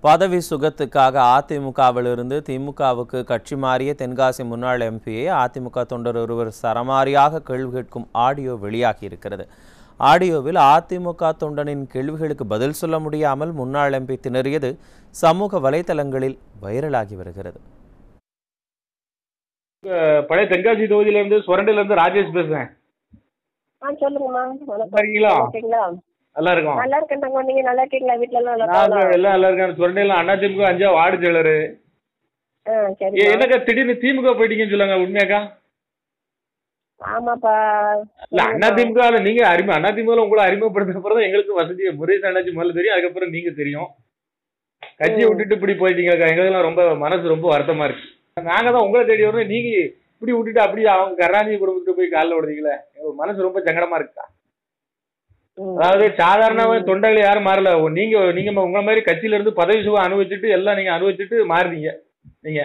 பதவி சுகத்துக்காக அதிமுகவிலிருந்து திமுகவுக்கு கட்சி மாறிய தென்காசி முன்னாள் எம்பியை அதிமுக தொண்டர் ஒருவர் சரமாரியாக கேள்வி கேட்கும் ஆடியோ வெளியாகி இருக்கிறது ஆடியோவில் அதிமுக தொண்டனின் கேள்விகளுக்கு பதில் சொல்ல முடியாமல் முன்னாள் எம்பி திணறியது சமூக வலைதளங்களில் வைரலாகி வருகிறது பழைய தென்காசி தொகுதியில இருந்து சுரண்டில இருந்து ராஜேஷ் பேசுறேன் ஆ சொல்லுங்கம்மா வணக்கம் இருக்கீங்களா? நல்லா இருக்கீங்களா நல்லா இருக்கும் நல்லா இருக்கேன் தங்கம் நீங்க நல்லா இருக்கீங்களா வீட்ல எல்லாம் நல்லா நான் இருக்காங்களா எல்லாம் நல்லா இருக்கேன் சுரண்டில அண்ணா திமுக அஞ்சா வார்டு செயலரு ஆ ஏ, சரி என்னக்கா திடீர்னு திமுக போயிட்டீங்கன்னு சொல்லுங்க உண்மையாக்கா ஆமாப்பா இல்ல அண்ணா திமுக நீங்க அறிமுக அண்ணா திமுக உங்களை அறிமுகப்படுத்த பிறகு எங்களுக்கு வசதி முரேஷ் அண்ணாச்சி முதல்ல தெரியும் அதுக்கப்புறம் நீங்க தெரியும் கட்சியை விட்டுட்டு இப்படி போயிட்டீங்கக்கா எங்களுக்கெல்லாம் ரொம்ப மனசு ரொம்ப வருத்தமா இருக்கு நாங்க தான் உங்களை தேடி வரோம் நீங்க இப்படி விட்டுட்டு அப்படியே அவங்க கருணாநிதி குடும்பத்துக்கு போய் காலில் விடுறீங்களே எங்களுக்கு மனசு ரொம்ப சங்கடமா இருக்குக்கா ம். அதாவது சாதாரண தொண்டர்கள் யாரும் மாறல நீங்க நீங்க உங்க மாதிரி கட்சியில இருந்து பதவி சுகம் அனுபவிச்சுட்டு எல்லாம் நீங்க அனுபவிச்சுட்டு மாறுனீங்க நீங்க